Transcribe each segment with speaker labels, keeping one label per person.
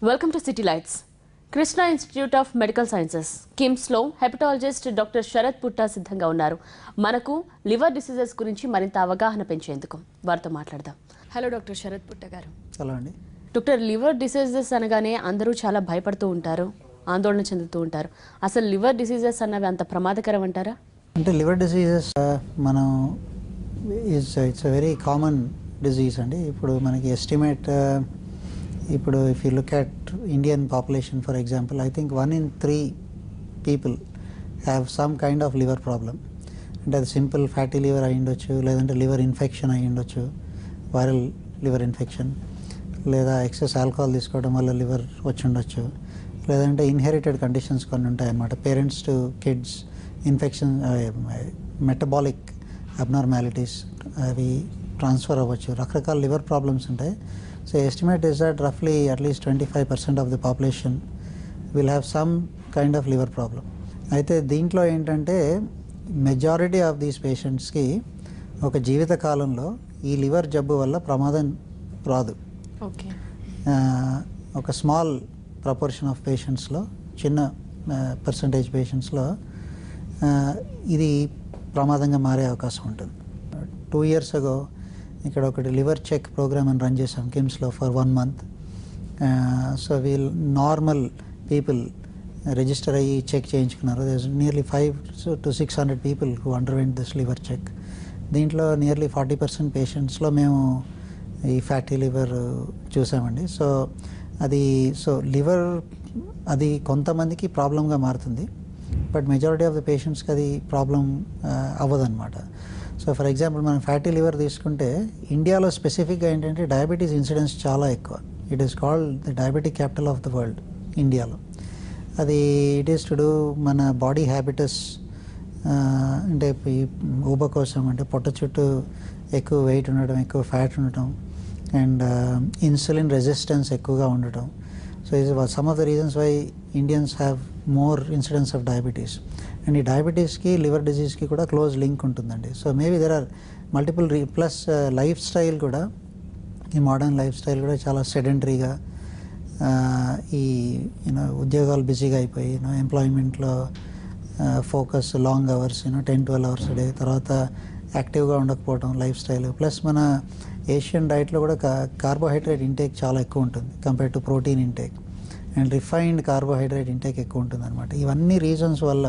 Speaker 1: Welcome to city lights Krishna institute of medical sciences కిమ్స్లో hepatologist doctor Sharath Putta సిద్ధంగా ఉన్నారు మనకు లివర్ డిసీజెస్ గురించి మరింత అవగాహన పెంచేందుకు వారితో మాట్లాడదాం హలో డాక్టర్ శరత్ పుట్ట గారు
Speaker 2: హలో అండి
Speaker 1: డాక్టర్ లివర్ డిసీజెస్ అనగానే అందరూ చాలా భయపడుతూ ఉంటారు ఆందోళన చెందుతూ ఉంటారు అసలు లివర్ డిసీజెస్ అన్నవి అంత ప్రమాదకరం అంటారా
Speaker 2: అంటే లివర్ డిసీజెస్ మనం it's it's uh very common disease అండి ఇప్పుడు మనకి ఎస్టిమేట్ ఇప్పుడు if you look at Indian population for example I think one in three people have some kind of liver problem అంటే అది సింపుల్ ఫ్యాటీ లివర్ అయి ఉండొచ్చు లేదంటే లివర్ ఇన్ఫెక్షన్ అయి ఉండొచ్చు వైరల్ లివర్ ఇన్ఫెక్షన్ లేదా ఎక్సెస్ ఆల్కహాల్ తీసుకోవడం వల్ల లివర్ వచ్చి ఉండొచ్చు లేదంటే ఇన్హెరిటెడ్ కండిషన్స్ కొన్ని ఉంటాయి అన్నమాట parents to kids infection metabolic abnormalities అవి ట్రాన్స్ఫర్ అవ్వచ్చు రకరకాల లివర్ ప్రాబ్లమ్స్ ఉంటాయి సో ఎస్టిమేట్ ఇస్ దట్ రఫ్లీ at least twenty five percent of the population will have some kind of liver problem అయితే దీంట్లో ఏంటంటే మెజారిటీ ఆఫ్ దీస్ పేషెంట్స్కి ఒక జీవిత కాలంలో ఈ లివర్ జబ్బు వల్ల ప్రమాదం రాదు
Speaker 1: ఓకే
Speaker 2: ఆ, ఒక స్మాల్ ప్రపోర్షన్ ఆఫ్ పేషెంట్స్లో చిన్న పర్సంటేజ్ పేషెంట్స్లో ఇది ప్రమాదంగా మారే అవకాశం ఉంటుంది టూ ఇయర్స్ అగో ఇక్కడ ఒకటి లివర్ చెక్ ప్రోగ్రామ్ అని రన్ చేసాం కిమ్స్లో for one month so we'll normal people register అయ్యి చెక్ చేయించుకున్నారు nearly five to six hundred people who underwent this liver check దీంట్లో నియర్లీ ఫార్టీ పర్సెంట్ పేషెంట్స్లో మేము ఈ ఫ్యాటీ లివర్ చూసామండి సో అది సో లివర్ అది కొంతమందికి ప్రాబ్లంగా మారుతుంది బట్ మెజారిటీ ఆఫ్ ద పేషెంట్స్కి అది ప్రాబ్లం అవ్వదన్నమాట సో ఫర్ ఎగ్జాంపుల్ మనం ఫ్యాటీ లివర్ తీసుకుంటే ఇండియాలో స్పెసిఫిక్గా ఏంటంటే డయాబెటీస్ ఇన్సిడెన్స్ చాలా ఎక్కువ it is called the diabetic capital of the world ఇండియాలో అది ఇట్ ఈస్ టు డూ మన బాడీ హ్యాబిటస్ అంటే ఈ ఊబ కోసం అంటే పొట్ట చుట్టూ ఎక్కువ వెయిట్ ఉండటం ఎక్కువ ఫ్యాట్ ఉండటం అండ్ ఇన్సులిన్ రెసిస్టెన్స్ ఎక్కువగా ఉండటం సో ఇది some of the reasons why Indians have more incidence of diabetes and ఈ డయాబెటీస్కి లివర్ డిజీజ్కి కూడా క్లోజ్ లింక్ ఉంటుందండి so maybe there are multiple రీ ప్లస్ లైఫ్ స్టైల్ కూడా ఈ మోడర్న్ లైఫ్ స్టైల్ కూడా చాలా సెడెంటరీగా ఈ యూనో ఉద్యోగాలు బిజీగా అయిపోయి యూనో ఎంప్లాయ్మెంట్లో focus long hours you know ten twelve hours day తర్వాత యాక్టివ్గా ఉండకపోవడం లైఫ్ స్టైల్ ప్లస్ మన ఏషియన్ డైట్లో కూడా కార్బోహైడ్రేట్ ఇంటేక్ చాలా ఎక్కువ ఉంటుంది compare to protein intake and refined carbohydrate intake ఎక్కువ ఉంటుంది అనమాట ఇవన్నీ రీజన్స్ వల్ల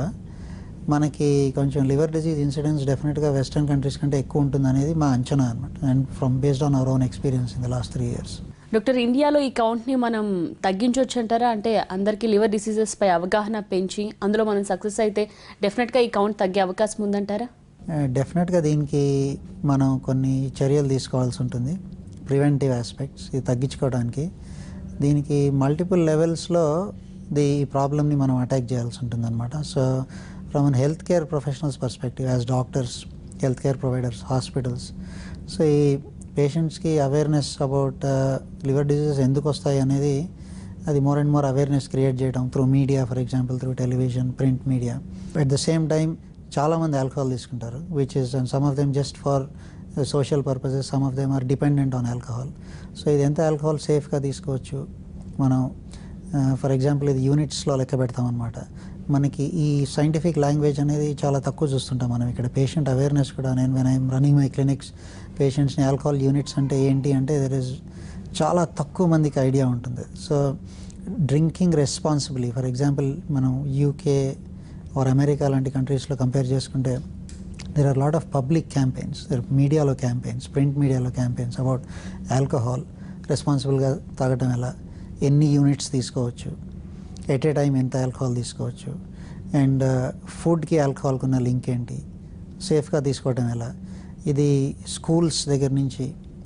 Speaker 2: మనకి కొంచెం లివర్ డిజీజ్ ఇన్సిడెన్స్ డెఫినెట్గా వెస్టర్న్ కంట్రీస్ కంటే ఎక్కువ ఉంటుంది అనేది మా అంచనా అనమాట and from based on our own experience in the last three years
Speaker 1: doctor ఇండియాలో ఈ కౌంట్ని మనం తగ్గించవచ్చు అంటారా అంటే అందరికీ లివర్ డిసీజెస్ పై అవగాహన పెంచి అందులో మనం సక్సెస్ అయితే డెఫినెట్గా ఈ కౌంట్ తగ్గే అవకాశం ఉందంటారా
Speaker 2: డెఫినెట్గా దీనికి మనం కొన్ని చర్యలు తీసుకోవాల్సి ఉంటుంది ప్రివెంటివ్ ఆస్పెక్ట్స్ ఇది తగ్గించుకోవడానికి దీనికి మల్టిపుల్ లెవెల్స్లో ది ఈ ప్రాబ్లమ్ని మనం అటాక్ చేయాల్సి ఉంటుంది అనమాట so from an health care professionals perspective as doctors health care providers hospitals so ఈ పేషెంట్స్కి అవేర్నెస్ అబౌట్ లివర్ డిసీజెస్ ఎందుకు వస్తాయి అనేది అది more and more awareness create చేయడం through media for example through television print media at the same time చాలామంది alcohol తీసుకుంటారు which is and some of them just for social purposes some of them are dependent on alcohol so ఇది ఎంత alcohol సేఫ్గా తీసుకోవచ్చు మనం for example ఇది యూనిట్స్లో లెక్క పెడతాం అనమాట మనకి ఈ సైంటిఫిక్ లాంగ్వేజ్ అనేది చాలా తక్కువ చూస్తుంటాం మనం ఇక్కడ పేషెంట్ అవేర్నెస్ కూడా నేను when I'm running my clinics పేషెంట్స్ని ఆల్కహాల్ యూనిట్స్ అంటే ఏంటి అంటే దెర్ ఇస్ చాలా తక్కువ మందికి ఐడియా ఉంటుంది so drinking responsibly for example మనం యూకే ఆర్ అమెరికా లాంటి కంట్రీస్లో కంపేర్ చేసుకుంటే there are lot of public campaigns దర్ మీడియాలో క్యాంపెయిన్స్ ప్రింట్ మీడియాలో క్యాంపెయిన్స్ అబౌట్ ఆల్కహాల్ రెస్పాన్సిబుల్గా తాగటం ఎలా ఎన్ని యూనిట్స్ తీసుకోవచ్చు ఎట్ ఏ టైం ఎంత ఆల్కహాల్ తీసుకోవచ్చు అండ్ ఫుడ్కి ఆల్కహాల్కి ఉన్న లింక్ ఏంటి సేఫ్గా తీసుకోవటం ఎలా ఇది స్కూల్స్ దగ్గర నుంచి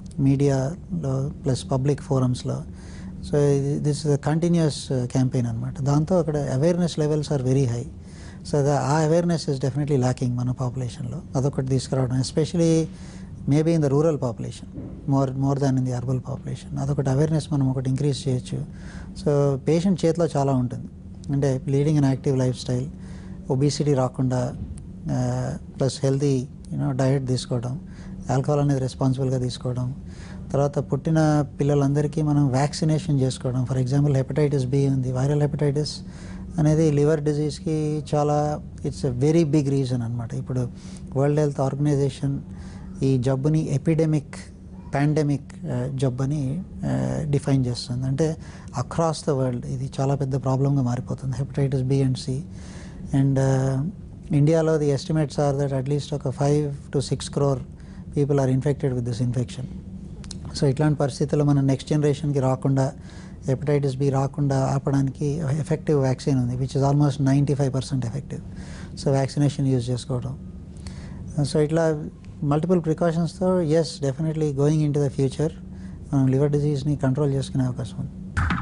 Speaker 2: మీడియాలో ప్లస్ పబ్లిక్ ఫోరమ్స్లో సో ఇది దిస్ ఇస్ కంటిన్యూస్ క్యాంపెయిన్ అనమాట దాంతో అక్కడ awareness levels are very high so ఆ అవేర్నెస్ ఇస్ డెఫినెట్లీ ల్యాకింగ్ మన పాపులేషన్లో అదొకటి తీసుకురావడం especially maybe in the rural population more more than in the urban population అదొకటి అవేర్నెస్ మనం ఒకటి ఇంక్రీజ్ చేయొచ్చు సో పేషెంట్ చేతిలో చాలా ఉంటుంది అంటే leading an active lifestyle obesity రాకుండా ప్లస్ హెల్తీ యూనో డయట్ తీసుకోవడం ఆల్కహాల్ అనేది రెస్పాన్సిబుల్గా తీసుకోవడం తర్వాత పుట్టిన పిల్లలందరికీ మనం వ్యాక్సినేషన్ చేసుకోవడం ఫర్ ఎగ్జాంపుల్ హెపటైటిస్ బి ఉంది వైరల్ హెపటైటిస్ అనేది లివర్ డిజీజ్కి చాలా it's a very big reason అనమాట ఇప్పుడు వరల్డ్ హెల్త్ ఆర్గనైజేషన్ ఈ జబ్బుని ఎపిడెమిక్ పాండమిక్ జబ్బని డిఫైన్ చేస్తుంది అంటే అక్రాస్ ద వరల్డ్ ఇది చాలా పెద్ద ప్రాబ్లంగా మారిపోతుంది hepatitis B and C and ఇండియాలో the estimates are that at least ఒక five to six crore people are infected with this infection so ఇట్లాంటి పరిస్థితుల్లో మనం నెక్స్ట్ జనరేషన్కి రాకుండా హెపటైటిస్ బి రాకుండా ఆపడానికి ఎఫెక్టివ్ వ్యాక్సిన్ ఉంది which is almost ninety five percent effective so vaccination use చేసుకోవడం సో ఇట్లా మల్టిపుల్ ప్రికాషన్స్తో yes definitely going into the future మనం లివర్ డిజీజ్ని కంట్రోల్ చేసుకునే అవకాశం ఉంది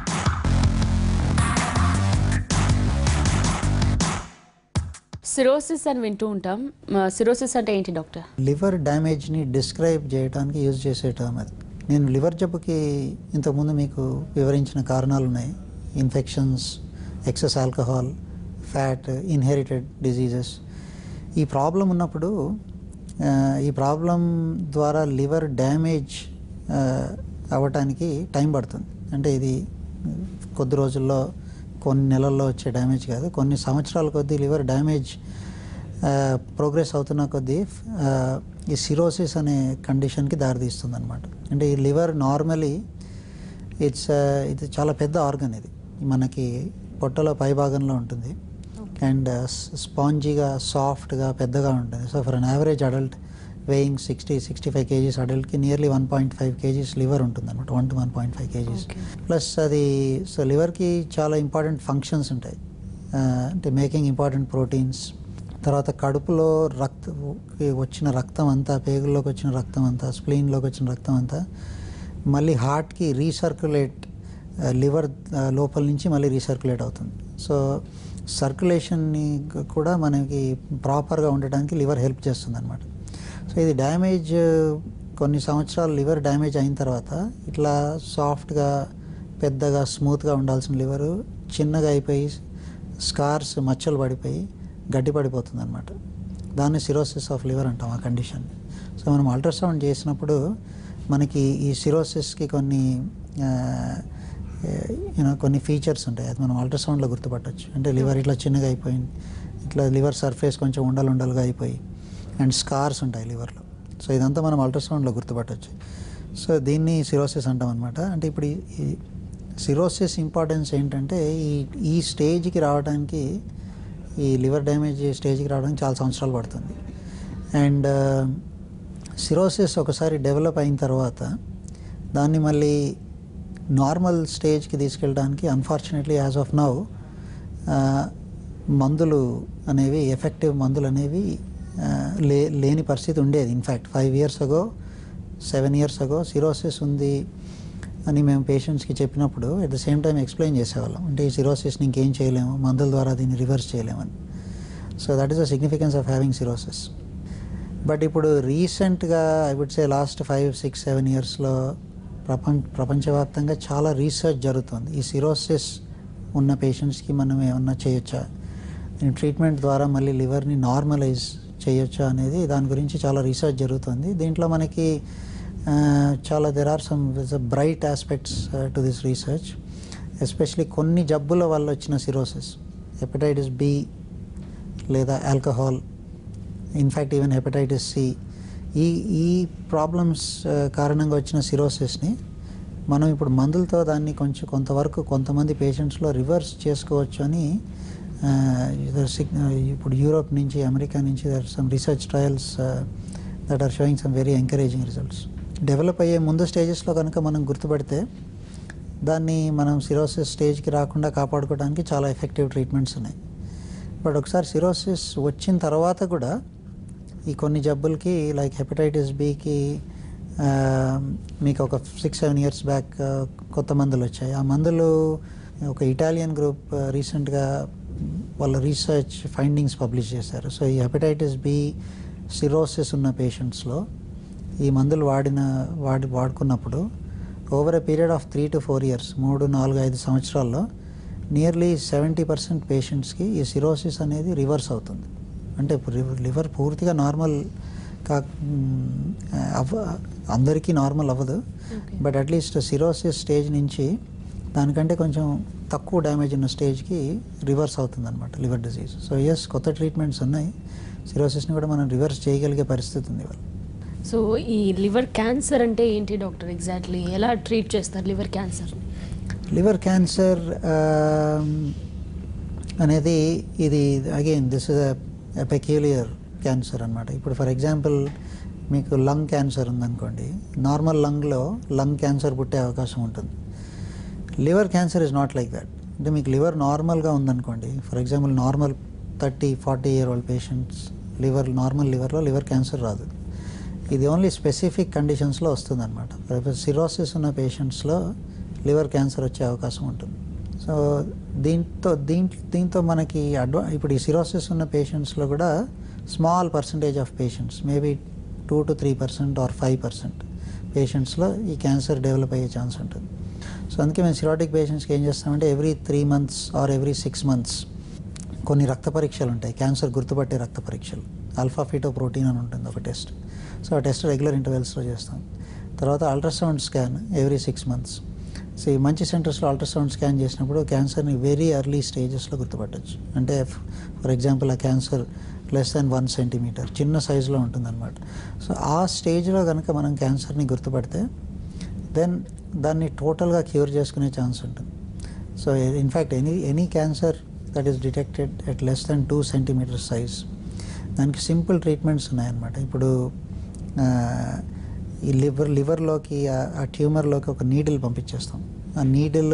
Speaker 1: సిరోసిస్ అని వింటూ ఉంటాం సిరోసిస్ అంటే ఏంటి డాక్టర్
Speaker 2: లివర్ డ్యామేజ్ని డిస్క్రైబ్ చేయడానికి యూజ్ చేసే టర్మ్ అది నేను లివర్ జబ్బుకి ఇంతకుముందు మీకు వివరించిన కారణాలు ఉన్నాయి infections excess alcohol fat inherited diseases ఈ ప్రాబ్లం ఉన్నప్పుడు ఆ, ఈ ప్రాబ్లం ద్వారా లివర్ డ్యామేజ్ అవ్వటానికి టైం పడుతుంది అంటే ఇది కొద్ది రోజుల్లో కొన్ని నెలల్లో వచ్చే డ్యామేజ్ కాదు కొన్ని సంవత్సరాల కొద్దీ లివర్ డ్యామేజ్ ప్రోగ్రెస్ అవుతున్న కొద్దీ ఆ, ఈ సిరోసిస్ అనే కండిషన్కి దారితీస్తుంది అనమాట అంటే ఈ లివర్ నార్మలీ ఇట్స్ ఇది చాలా పెద్ద ఆర్గన్ ఇది మనకి పొట్టలో పై భాగంలో ఉంటుంది అండ్ స్పాంజీగా సాఫ్ట్గా పెద్దగా ఉంటుంది so for an average adult weighing sixty sixty five kgs అడల్ట్కి nearly one point five kgs liver ఉంటుంది అనమాట one to one point five kgs
Speaker 1: Okay.
Speaker 2: Plus అది సో లివర్కి చాలా ఇంపార్టెంట్ ఫంక్షన్స్ ఉంటాయి ఆ, అంటే మేకింగ్ ఇంపార్టెంట్ ప్రోటీన్స్ తర్వాత కడుపులో రక్త వచ్చిన రక్తం అంతా పేగుల్లోకి వచ్చిన రక్తం అంతా స్ప్లీన్లోకి వచ్చిన రక్తం అంతా మళ్ళీ హార్ట్కి రీసర్క్యులేట్ లివర్ లోపల నుంచి మళ్ళీ రీసర్క్యులేట్ అవుతుంది సో సర్క్యులేషన్ని కూడా మనకి ప్రాపర్గా ఉండడానికి లివర్ హెల్ప్ చేస్తుంది అనమాట సో ఇది డ్యామేజ్ కొన్ని సంవత్సరాలు లివర్ డ్యామేజ్ అయిన తర్వాత ఇట్లా సాఫ్ట్గా పెద్దగా స్మూత్గా ఉండాల్సిన లివరు చిన్నగా అయిపోయి స్కార్స్ మచ్చలు పడిపోయి గడ్డి పడిపోతుంది అనమాట దాన్ని సిరోసిస్ ఆఫ్ లివర్ అంటాం ఆ కండిషన్ సో మనం అల్ట్రాసౌండ్ చేసినప్పుడు మనకి ఈ సిరోసిస్కి కొన్ని యూనో కొన్ని ఫీచర్స్ ఉంటాయి అది మనం అల్ట్రాసౌండ్లో గుర్తుపట్టవచ్చు అంటే లివర్ ఇట్లా చిన్నగా అయిపోయింది ఇట్లా లివర్ సర్ఫేస్ కొంచెం ఉండలు ఉండలుగా అయిపోయి అండ్ స్కార్స్ ఉంటాయి లివర్లో సో ఇదంతా మనం అల్ట్రాసౌండ్లో గుర్తుపట్టవచ్చు సో దీన్ని సిరోసిస్ అంటాం అనమాట అంటే ఇప్పుడు ఈ- ఈ సిరోసిస్ ఇంపార్టెన్స్ ఏంటంటే ఈ ఈ స్టేజ్కి రావడానికి ఈ లివర్ డ్యామేజ్ స్టేజ్కి రావడానికి చాలా సంవత్సరాలు పడుతుంది అండ్ సిరోసిస్ ఒకసారి డెవలప్ అయిన తర్వాత దాన్ని మళ్ళీ నార్మల్ స్టేజ్కి తీసుకెళ్ళడానికి అన్ఫార్చునేట్లీ యాజ్ ఆఫ్ నౌ మందులు అనేవి ఎఫెక్టివ్ మందులు అనేవి ఆ, లే లేని పరిస్థితి ఉండేది in fact five years ago seven years ago cirrhosis ఉంది అని మేము పేషెంట్స్కి చెప్పినప్పుడు at the same time explain చేసేవాళ్ళం అంటే ఈ సిరోసిస్ని ఇంకేం చేయలేము మందుల ద్వారా దీన్ని రివర్స్ చేయలేమని so that is the significance of having cirrhosis but ఇప్పుడు రీసెంట్గా I would say last five six seven ఇయర్స్లో ప్రపంచ ప్రపంచవ్యాప్తంగా చాలా రీసెర్చ్ జరుగుతుంది ఈ సిరోసిస్ ఉన్న పేషెంట్స్కి మనం ఏమన్నా చేయొచ్చా దీని ట్రీట్మెంట్ ద్వారా మళ్ళీ లివర్ని నార్మలైజ్ చేయొచ్చా అనేది దాని గురించి చాలా రీసెర్చ్ జరుగుతుంది దీంట్లో మనకి ఆ, చాలా there are some bright aspects to this research especially కొన్ని జబ్బుల వల్ల వచ్చిన సిరోసిస్ హెపటైటిస్ బి లేదా alcohol in fact even hepatitis C ఈ ఈ ప్రాబ్లమ్స్ కారణంగా వచ్చిన సిరోసిస్ని మనం ఇప్పుడు మందులతో దాన్ని కొంచెం కొంతవరకు కొంతమంది పేషెంట్స్లో రివర్స్ చేసుకోవచ్చు అని ఆ, there sig- ఇప్పుడు యూరోప్ నుంచి అమెరికా నుంచి there some research trials that are showing some very encouraging results develop అయ్యే ముందు స్టేజెస్లో కనుక మనం గుర్తుపెడితే దాన్ని మనం సిరోసిస్ స్టేజ్కి రాకుండా కాపాడుకోవడానికి చాలా ఎఫెక్టివ్ ట్రీట్మెంట్స్ ఉన్నాయి బట్ ఒకసారి సిరోసిస్ వచ్చిన తర్వాత కూడా ఈ కొన్ని జబ్బులకి లైక్ హెపటైటిస్ బికి మీకు ఒక సిక్స్ సెవెన్ ఇయర్స్ బ్యాక్ కొత్త మందులు వచ్చాయి ఆ మందులు ఒక ఇటాలియన్ గ్రూప్ రీసెంట్గా వాళ్ళ రీసెర్చ్ ఫైండింగ్స్ పబ్లిష్ చేశారు సో ఈ హెపటైటిస్ బి సిరోసిస్ ఉన్న పేషెంట్స్లో ఈ మందులు వాడిన వాడి వాడుకున్నప్పుడు over a period of three to four years మూడు నాలుగు ఐదు సంవత్సరాల్లో నియర్లీ సెవెంటీ పర్సెంట్ పేషెంట్స్కి ఈ సిరోసిస్ అనేది రివర్స్ అవుతుంది అంటే లివర్ పూర్తిగా నార్మల్ కా మ్, అవ్వ అందరికీ నార్మల్ అవ్వదు
Speaker 1: Okay.
Speaker 2: But at least cirrhosis stage నుంచి దానికంటే కొంచెం తక్కువ డ్యామేజ్ ఉన్న స్టేజ్కి రివర్స్ అవుతుంది అనమాట లివర్ డిసీజ్ సో ఎస్ కొత్త ట్రీట్మెంట్స్ ఉన్నాయి సిరోసిస్ని కూడా మనం రివర్స్ చేయగలిగే పరిస్థితి ఉంది ఇవాళ
Speaker 1: సో ఈ లివర్ క్యాన్సర్ అంటే ఏంటి డాక్టర్ ఎగ్జాక్ట్లీ ఎలా ట్రీట్ చేస్తారు లివర్ క్యాన్సర్
Speaker 2: లివర్ క్యాన్సర్ అనేది ఇది again this is a peculiar cancer అనమాట ఇప్పుడు ఫర్ ఎగ్జాంపుల్ మీకు లంగ్ క్యాన్సర్ ఉందనుకోండి నార్మల్ లంగ్లో లంగ్ క్యాన్సర్ పుట్టే అవకాశం ఉంటుంది liver cancer is not like that అంటే మీకు లివర్ నార్మల్గా ఉందనుకోండి for example normal thirty forty year old patients liver normal లివర్లో లివర్ క్యాన్సర్ రాదు ఇది ఓన్లీ స్పెసిఫిక్ కండిషన్స్లో వస్తుందన్నమాట సిరోసిస్ ఉన్న పేషెంట్స్లో లివర్ క్యాన్సర్ వచ్చే అవకాశం ఉంటుంది సో దీంతో దీంట్లో దీంతో మనకి అడ్వా ఇప్పుడు ఈ సిరోసిస్ ఉన్న పేషెంట్స్లో కూడా small percentage of patients maybe two to three percent or five percent పేషెంట్స్లో ఈ క్యాన్సర్ డెవలప్ అయ్యే ఛాన్స్ ఉంటుంది సో అందుకే మేము సిరాటిక్ పేషెంట్స్కి ఏం చేస్తామంటే every three months or every six months కొన్ని రక్త పరీక్షలు ఉంటాయి క్యాన్సర్ గుర్తుపట్టే రక్త పరీక్షలు ఆల్ఫా ఫీటో ప్రోటీన్ అని ఉంటుంది ఒక టెస్ట్ సో ఆ టెస్ట్ రెగ్యులర్ ఇంటర్వెల్స్లో చేస్తాం తర్వాత ultrasound scan every six months so ఈ మంచి సెంటర్స్లో అల్ట్రాసౌండ్ స్కాన్ చేసినప్పుడు క్యాన్సర్ని వెరీ ఎర్లీ స్టేజెస్లో గుర్తుపట్టచ్చు అంటే ఫర్ ఎగ్జాంపుల్ ఆ cancer less than one centimetre చిన్న సైజులో ఉంటుందన్నమాట సో ఆ స్టేజ్లో కనుక మనం క్యాన్సర్ని గుర్తుపడితే దెన్ దాన్ని టోటల్గా క్యూర్ చేసుకునే ఛాన్స్ ఉంటుంది so in fact any any cancer that is detected at less than two centimetre size దానికి సింపుల్ ట్రీట్మెంట్స్ ఉన్నాయన్నమాట ఇప్పుడు ఆ, ఈ లివర్ లివర్లోకి ఆ- ఆ ట్యూమర్లోకి ఒక నీడిల్ పంపించేస్తాం ఆ needle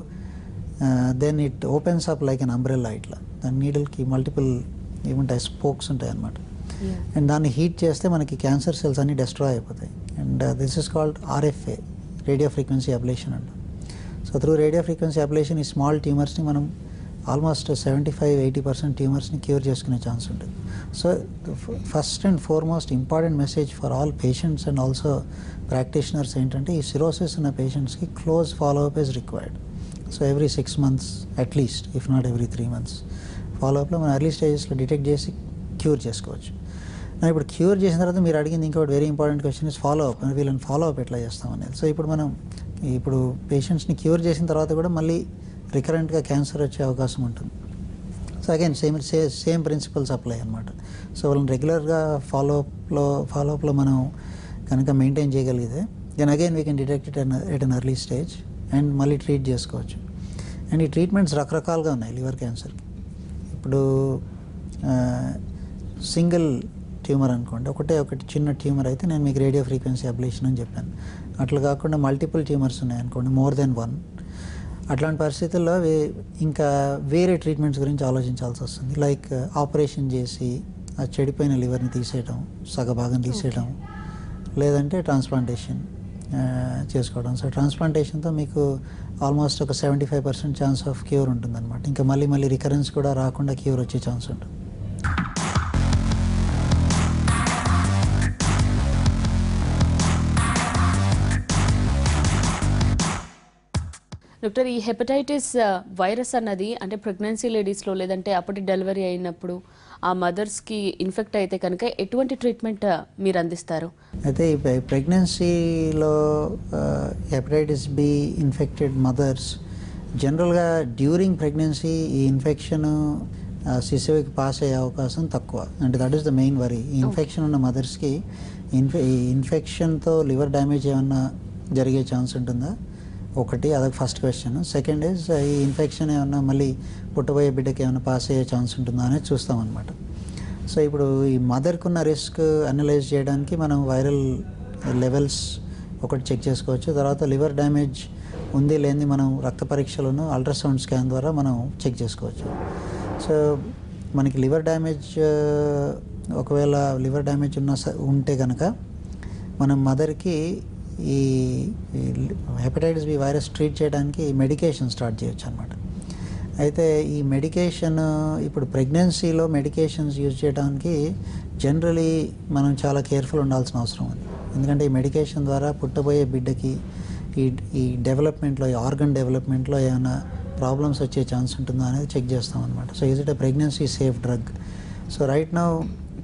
Speaker 2: then it opens up like an umbrella ఇట్లా దాని నీడిల్కి మల్టిపుల్ ఏముంటాయి స్పోక్స్ ఉంటాయి అన్నమాట అండ్ దాన్ని హీట్ చేస్తే మనకి క్యాన్సర్ సెల్స్ అన్ని డెస్ట్రాయ్ అయిపోతాయి and this is called RFA radio frequency ablation అంట so through radio frequency ablation ఈ స్మాల్ ట్యూమర్స్ని మనం almost seventy five eighty percent ట్యూమర్స్ని క్యూర్ చేసుకునే ఛాన్స్ ఉంటుంది so first and foremost important message for all patients and also practitioners ఏంటంటే ఈ cirrhosis ఉన్న పేషెంట్స్కి close follow up is required so every six months at least if not every three months follow అప్లో మనం early స్టేజెస్లో detect చేసి cure చేసుకోవచ్చు నా ఇప్పుడు క్యూర్ చేసిన తర్వాత మీరు అడిగింది ఇంకోటి very important question is follow up వీళ్ళని ఫాలో అప్ ఎట్లా చేస్తాం అనేది సో ఇప్పుడు మనం ఇప్పుడు పేషెంట్స్ని క్యూర్ చేసిన తర్వాత కూడా మళ్ళీ రికరెంట్గా క్యాన్సర్ వచ్చే అవకాశం ఉంటుంది so again same say same principles apply అనమాట సో వాళ్ళని రెగ్యులర్గా ఫాలోఅప్లో ఫాలోఅప్లో మనం కనుక మెయింటైన్ చేయగలిగితే then again we can detect it at an early stage and మళ్ళీ ట్రీట్ చేసుకోవచ్చు అండ్ ఈ ట్రీట్మెంట్స్ రకరకాలుగా ఉన్నాయి లివర్ క్యాన్సర్కి ఇప్పుడు సింగిల్ ట్యూమర్ అనుకోండి ఒకటే ఒకటి చిన్న ట్యూమర్ అయితే నేను మీకు రేడియో ఫ్రీక్వెన్సీ అబ్లేషన్ అని చెప్పాను అట్లా కాకుండా మల్టిపుల్ ట్యూమర్స్ ఉన్నాయి అనుకోండి మోర్ దెన్ వన్ అట్లాంటి పరిస్థితుల్లో వే- ఇంకా వేరే ట్రీట్మెంట్స్ గురించి ఆలోచించాల్సి వస్తుంది లైక్ ఆపరేషన్ చేసి ఆ చెడిపోయిన లివర్ని తీసేయడం సగభాగం తీసేయడం లేదంటే ట్రాన్స్ప్లాంటేషన్ చేసుకోవడం సో ట్రాన్స్ప్లాంటేషన్తో మీకు ఆల్మోస్ట్ ఒక seventy five percent chance of cure ఉంటుందన్నమాట ఇంకా మళ్ళీ మళ్ళీ రికరెన్స్ కూడా రాకుండా క్యూర్ వచ్చే ఛాన్స్ ఉంటుంది
Speaker 1: డాక్టర్ ఈ హెపటైటిస్ వైరస్ అన్నది అంటే ప్రెగ్నెన్సీ లేడీస్లో లేదంటే అప్పటి డెలివరీ అయినప్పుడు ఆ మదర్స్కి ఇన్ఫెక్ట్ అయితే కనుక ఎటువంటి ట్రీట్మెంట్ మీరు అందిస్తారు
Speaker 2: అయితే ఈ ప్రె- ప్రెగ్నెన్సీలో హెపటైటిస్ బి ఇన్ఫెక్టెడ్ మదర్స్ జనరల్గా డ్యూరింగ్ ప్రెగ్నెన్సీ ఈ ఇన్ఫెక్షన్ శిశువుకి పాస్ అయ్యే అవకాశం తక్కువ అంటే that is the main worry ఈ ఇన్ఫెక్షన్ ఉన్న మదర్స్కి ఇన్ఫె ఈ ఇన్ఫెక్షన్తో లివర్ డ్యామేజ్ ఏమన్నా జరిగే ఛాన్స్ ఉంటుందా ఒకటి అదొక ఫస్ట్ క్వశ్చన్ సెకండ్ ఇస్ ఈ ఇన్ఫెక్షన్ ఏమన్నా మళ్ళీ పుట్టబోయే బిడ్డకి ఏమైనా పాస్ అయ్యే ఛాన్స్ ఉంటుందా అనేది చూస్తాం అనమాట సో ఇప్పుడు ఈ మదర్కి ఉన్న రిస్క్ అనలైజ్ చేయడానికి మనం వైరల్ లెవెల్స్ ఒకటి చెక్ చేసుకోవచ్చు తర్వాత లివర్ డ్యామేజ్ ఉంది లేని మనం రక్త పరీక్షలను అల్ట్రాసౌండ్ స్కాన్ ద్వారా మనం చెక్ చేసుకోవచ్చు సో మనకి లివర్ డ్యామేజ్ ఒకవేళ లివర్ డ్యామేజ్ ఉన్న స- ఉంటే కనుక మనం మదర్కి ఈ హెపటైటిస్ బి వైరస్ ట్రీట్ చేయడానికి మెడికేషన్ స్టార్ట్ చేయొచ్చు అనమాట అయితే ఈ మెడికేషన్ ఇప్పుడు ప్రెగ్నెన్సీలో మెడికేషన్స్ యూజ్ చేయడానికి జనరలీ మనం చాలా కేర్ఫుల్ ఉండాల్సిన అవసరం ఉంది ఎందుకంటే ఈ మెడికేషన్ ద్వారా పుట్టబోయే బిడ్డకి ఈ ఈ డెవలప్మెంట్లో ఈ ఆర్గన్ డెవలప్మెంట్లో ఏమైనా ప్రాబ్లమ్స్ వచ్చే ఛాన్స్ ఉంటుందా అనేది చెక్ చేస్తాం అనమాట so is it a pregnancy safe drug so right now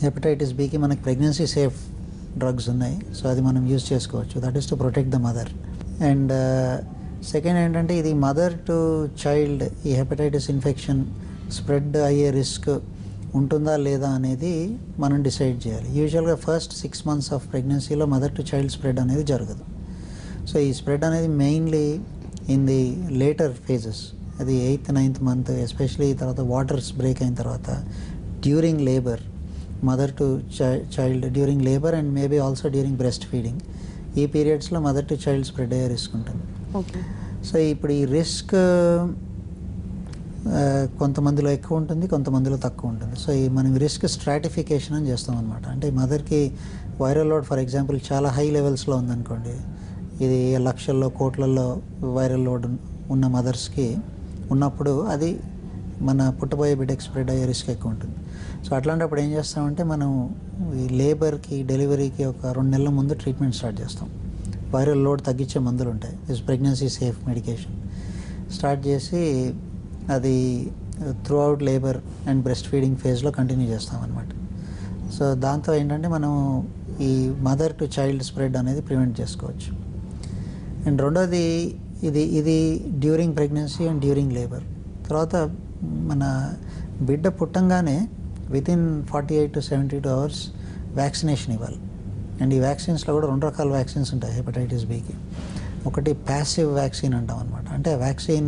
Speaker 2: hepatitis బికి మనకి ప్రెగ్నెన్సీ సేఫ్ డ్రగ్స్ ఉన్నాయి సో అది మనం యూజ్ చేసుకోవచ్చు that is to protect the mother and second ఏంటంటే ఇది మదర్ టు చైల్డ్ ఈ హెపటైటిస్ ఇన్ఫెక్షన్ స్ప్రెడ్ అయ్యే రిస్క్ ఉంటుందా లేదా అనేది మనం డిసైడ్ చేయాలి యూజువల్గా ఫస్ట్ సిక్స్ మంత్స్ ఆఫ్ ప్రెగ్నెన్సీలో మదర్ టు చైల్డ్ స్ప్రెడ్ అనేది జరగదు సో ఈ స్ప్రెడ్ అనేది mainly in the later phases అది ఎయిత్ నైన్త్ మంత్ ఎస్పెషలీ తర్వాత వాటర్స్ బ్రేక్ అయిన తర్వాత during labour mother to child during labour and maybe also during breast feeding ఈ పీరియడ్స్లో మదర్ టు చైల్డ్ స్ప్రెడ్ అయ్యే రిస్క్ ఉంటుంది
Speaker 1: ఓకే
Speaker 2: సో ఇప్పుడు ఈ రిస్క్ కొంతమందిలో ఎక్కువ ఉంటుంది కొంతమందిలో తక్కువ ఉంటుంది సో ఈ మనం రిస్క్ స్ట్రాటిఫికేషన్ అని చేస్తాం అనమాట అంటే మదర్కి వైరల్ లోడ్ ఫర్ ఎగ్జాంపుల్ చాలా హై లెవెల్స్లో ఉందనుకోండి ఇది లక్షల్లో కోట్లలో వైరల్ లోడ్ ఉన్న మదర్స్కి ఉన్నప్పుడు అది మన పుట్టబోయే బిడ్డకి స్ప్రెడ్ అయ్యే రిస్క్ ఎక్కువ ఉంటుంది సో అట్లాంటప్పుడు ఏం చేస్తామంటే మనం ఈ లేబర్కి డెలివరీకి ఒక రెండు నెలల ముందు ట్రీట్మెంట్ స్టార్ట్ చేస్తాం వైరల్ లోడ్ తగ్గించే మందులు ఉంటాయి this pregnancy safe medication start చేసి అది throughout labour and breast feeding ఫేజ్లో కంటిన్యూ చేస్తామన్నమాట సో దాంతో ఏంటంటే మనం ఈ మదర్ టు చైల్డ్ స్ప్రెడ్ అనేది ప్రివెంట్ చేసుకోవచ్చు అండ్ రెండోది ఇది ఇది during pregnancy and during labour తర్వాత మన బిడ్డ పుట్టంగానే within forty eight to seventy two hours vaccination ఇవ్వాలి అండ్ ఈ వ్యాక్సిన్స్లో కూడా రెండు రకాల వ్యాక్సిన్స్ ఉంటాయి హెపటైటిస్ బికి ఒకటి ప్యాసివ్ వ్యాక్సిన్ అంటాం అనమాట అంటే వ్యాక్సిన్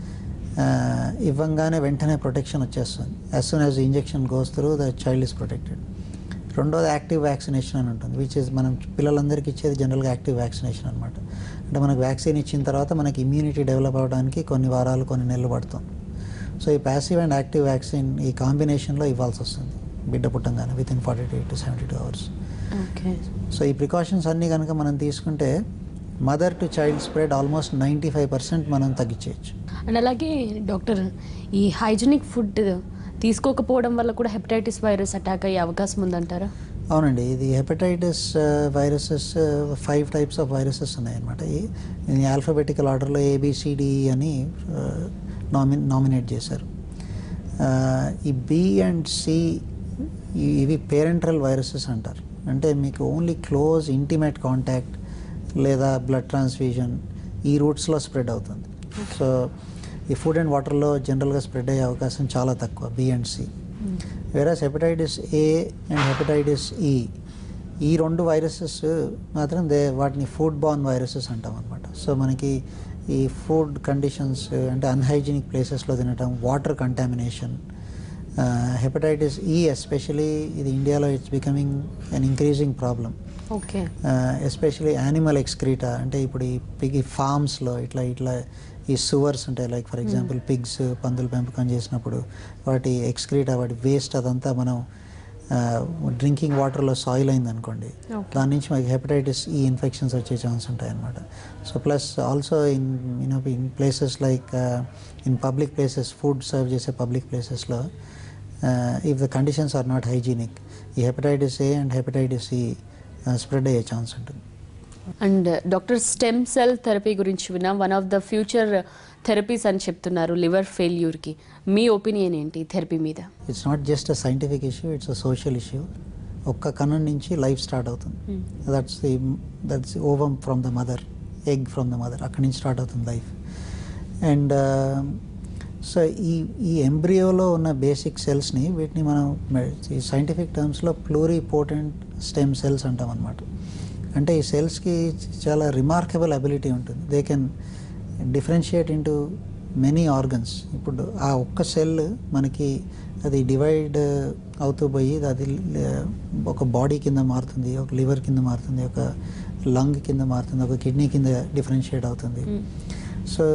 Speaker 2: ఇవ్వంగానే వెంటనే ప్రొటెక్షన్ వచ్చేస్తుంది as soon as injection goes through the child is protected రెండోది యాక్టివ్ వ్యాక్సినేషన్ అని ఉంటుంది విచ్ ఇస్ మనం పిల్లలందరికీ ఇచ్చేది జనరల్గా యాక్టివ్ వ్యాక్సినేషన్ అనమాట అంటే మనకు వ్యాక్సిన్ ఇచ్చిన తర్వాత మనకి ఇమ్యూనిటీ డెవలప్ అవ్వడానికి కొన్ని వారాలు కొన్ని నెలలు పడుతుంది సో ఈ ప్యాసివ్ అండ్ యాక్టివ్ వ్యాక్సిన్ ఈ కాంబినేషన్లో ఇవ్వాల్సి వస్తుంది బిడ్డ పుట్టంగానే within forty two to seventy two hours
Speaker 1: okay
Speaker 2: so ఈ ప్రికాషన్స్ అన్నీ కనుక మనం తీసుకుంటే mother to child spread almost ninety five percent మనం తగ్గించేయచ్చు
Speaker 1: అండ్ అలాగే డాక్టర్ ఈ హైజీనిక్ ఫుడ్ తీసుకోకపోవడం వల్ల కూడా హెపటైటిస్ వైరస్ అటాక్ అయ్యే అవకాశం ఉందంటారా
Speaker 2: అవునండి ఇది hepatitis viruses five types of viruses ఉన్నాయన్నమాట ఈ ఆల్ఫాబెటికల్ ఆర్డర్లో ఏబిసిడి అని నామి నామినేట్ చేశారు Uh, ఈ బి అండ్ సి ఇవి పేరెంట్రల్ వైరసెస్ అంటారు అంటే మీకు ఓన్లీ క్లోజ్ ఇంటిమేట్ కాంటాక్ట్ లేదా బ్లడ్ ట్రాన్స్ఫ్యూజన్ ఈ రూట్స్లో స్ప్రెడ్ అవుతుంది సో ఈ ఫుడ్ అండ్ వాటర్లో జనరల్గా స్ప్రెడ్ అయ్యే అవకాశం చాలా తక్కువ బి అండ్ సి వేరే hepatitis A and hepatitis E ఈ రెండు వైరసెస్ మాత్రం దే వాటిని ఫుడ్ బార్న్ వైరసెస్ అంటాం అనమాట సో మనకి ఈ ఫుడ్ కండిషన్స్ అంటే అన్హైజీనిక్ ప్లేసెస్లో తినటం water contamination hepatitis E especially ఇది ఇండియాలో it's becoming an increasing problem
Speaker 1: okay
Speaker 2: especially animal excreta అంటే ఇప్పుడు ఈ పిగ్ ఈ ఫార్మ్స్లో ఇట్లా ఇట్లా ఈ సువర్స్ ఉంటాయి లైక్ ఫర్ ఎగ్జాంపుల్ పిగ్స్ పందులు పెంపకం చేసినప్పుడు వాటి ఎక్స్క్రీటా వాటి వేస్ట్ అదంతా మనం డ్రింకింగ్ వాటర్లో సాయిల్ అయింది అనుకోండి
Speaker 1: Okay.
Speaker 2: దాని నుంచి మనకి హెపటైటిస్ ఈ ఇన్ఫెక్షన్స్ వచ్చే ఛాన్స్ ఉంటాయి అనమాట so plus also in you know in places like in public places food serve చేసే పబ్లిక్ ప్లేసెస్లో if the conditions are not hygienic ఈ hepatitis A and hepatitis E spread అయ్యే ఛాన్స్ ఉంటుంది
Speaker 1: and doctor stem cell therapy గురించి విన్నాం one of the future therapies అని చెప్తున్నారు liver ఫెయిల్యూర్కి మీ ఒపీనియన్ ఏంటి థెరపీ మీద
Speaker 2: it's not just a scientific issue it's a social issue ఒక్క కణం నుంచి లైఫ్ స్టార్ట్ అవుతుంది that's the that's ovum from the mother egg from the mother అక్కడి నుంచి స్టార్ట్ అవుతుంది లైఫ్ అండ్ సో ఈ ఈ ఎంబ్రియోలో ఉన్న బేసిక్ సెల్స్ని వీటిని మనం మె- ఈ సైంటిఫిక్ టర్మ్స్లో ప్లూరిపోటెంట్ స్టెమ్ సెల్స్ అంటాం అనమాట అంటే ఈ సెల్స్కి చాలా రిమార్కబుల్ అబిలిటీ ఉంటుంది they can differentiate into many organs ఇప్పుడు ఆ ఒక్క సెల్ మనకి అది డివైడ్ అవుతూ పోయి అది ల- ఒక బాడీ కింద మారుతుంది ఒక లివర్ కింద మారుతుంది ఒక లంగ్ కింద మారుతుంది ఒక కిడ్నీ కింద డిఫరెన్షియేట్ అవుతుంది సో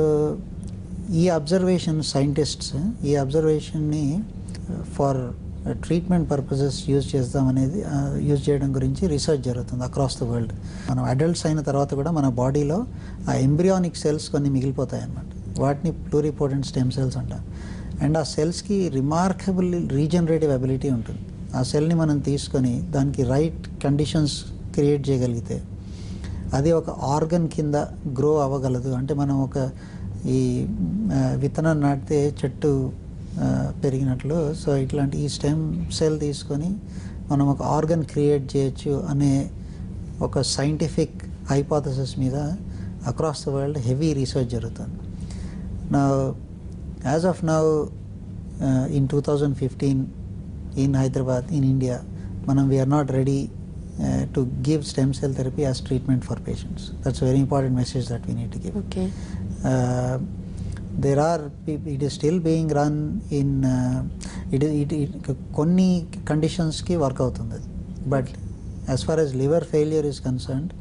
Speaker 2: ఈ అబ్జర్వేషన్ సైంటిస్ట్స్ ఈ అబ్జర్వేషన్ని ఫర్ ట్రీట్మెంట్ పర్పసెస్ యూజ్ చేద్దామనేది యూజ్ చేయడం గురించి రీసెర్చ్ జరుగుతుంది అక్రాస్ ద వరల్డ్ మనం అడల్ట్స్ అయిన తర్వాత కూడా మన బాడీలో ఆ ఎంబ్రియానిక్ సెల్స్ కొన్ని మిగిలిపోతాయి అన్నమాట వాటిని ప్లూరిపోటెంట్ స్టెమ్ సెల్స్ అంటాం అండ్ ఆ సెల్స్కి రిమార్కబుల్ రీజనరేటివ్ అబిలిటీ ఉంటుంది ఆ సెల్ని మనం తీసుకొని దానికి రైట్ కండిషన్స్ క్రియేట్ చేయగలిగితే అది ఒక ఆర్గన్ కింద గ్రో అవ్వగలదు అంటే మనం ఒక ఈ ఆ, విత్తనం నాటితే చెట్టు ఆ, పెరిగినట్లు సో ఇట్లాంటి ఈ స్టెమ్ సెల్ తీసుకొని మనం ఒక ఆర్గన్ క్రియేట్ చేయొచ్చు అనే ఒక సైంటిఫిక్ హైపాథసిస్ మీద across the world heavy research జరుగుతుంది నా as of now in two thousand fifteen in Hyderabad in India మనం we are not ready to give stem cell therapy as treatment for patients that's very important message that we need to give
Speaker 1: okay
Speaker 2: uh, there are peop- it is still being run in uh, it, it, it కొన్ని కండిషన్స్కి work అవుతుంది అది but as far as liver failure is concerned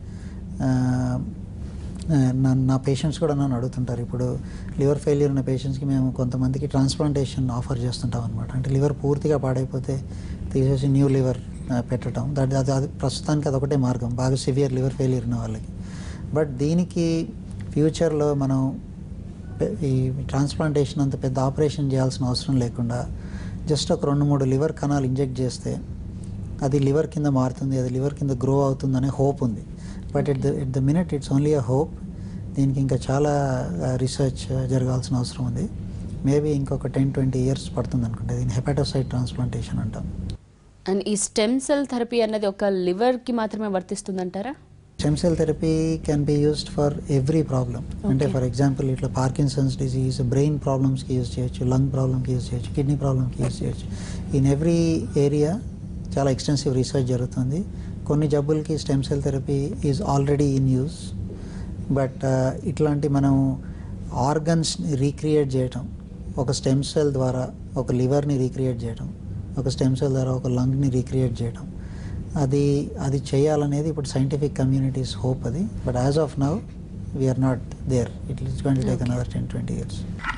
Speaker 2: నా నా patients కూడా నన్ను అడుగుతుంటారు ఇప్పుడు liver failure ఉన్న పేషెంట్స్కి మేము కొంతమందికి ట్రాన్స్ప్లాంటేషన్ ఆఫర్ చేస్తుంటాం అనమాట అంటే లివర్ పూర్తిగా పాడైపోతే తీసేసి న్యూ లివర్ పెట్టడం దాని అది అది ప్రస్తుతానికి అదొకటే మార్గం బాగా సివియర్ లివర్ ఫెయిలియర్ ఉన్న వాళ్ళకి బట్ దీనికి ఫ్యూచర్లో మనం పె- ఈ ట్రాన్స్ప్లాంటేషన్ అంత పెద్ద ఆపరేషన్ చేయాల్సిన అవసరం లేకుండా జస్ట్ ఒక రెండు మూడు లివర్ కణాలు ఇంజెక్ట్ చేస్తే అది లివర్ కింద మారుతుంది అది లివర్ కింద గ్రో అవుతుందనే హోప్ ఉంది but at the at the minute it's only a hope దీనికి ఇంకా చాలా రీసెర్చ్ జరగాల్సిన అవసరం ఉంది మేబీ ఇంకొక టెన్ ట్వంటీ ఇయర్స్ పడుతుంది అనుకుంటే దీన్ని హెపాటోసైట్ ట్రాన్స్ప్లాంటేషన్ అంటాం
Speaker 1: అండ్ ఈ స్టెమ్ సెల్ థెరపీ అన్నది ఒక లివర్కి మాత్రమే వర్తిస్తుందంటారా
Speaker 2: stem cell therapy can be used for every problem అంటే
Speaker 1: Okay.
Speaker 2: ఫర్ ఎగ్జాంపుల్ ఇట్లా పార్కిన్సన్స్ డిజీజ్ బ్రెయిన్ ప్రాబ్లమ్స్కి యూజ్ చేయొచ్చు లంగ్ ప్రాబ్లమ్కి యూజ్ చేయొచ్చు కిడ్నీ ప్రాబ్లమ్కి యూజ్ చేయొచ్చు ఇన్ ఎవ్రీ ఏరియా చాలా ఎక్స్టెన్సివ్ రీసెర్చ్ జరుగుతుంది కొన్ని జబ్బులకి stem cell therapy is already in use but ఇట్లాంటి మనం ఆర్గన్స్ రీక్రియేట్ చేయటం ఒక స్టెమ్ సెల్ ద్వారా ఒక లివర్ని రీక్రియేట్ చేయటం ఒక స్టెమ్ సెల్ ద్వారా ఒక లంగ్ని రీక్రియేట్ చేయటం అది అది చేయాలనేది ఇప్పుడు సైంటిఫిక్ కమ్యూనిటీస్ హోప్ అది but as of now we're not there it is going to take
Speaker 1: Okay.
Speaker 2: Another ten twenty years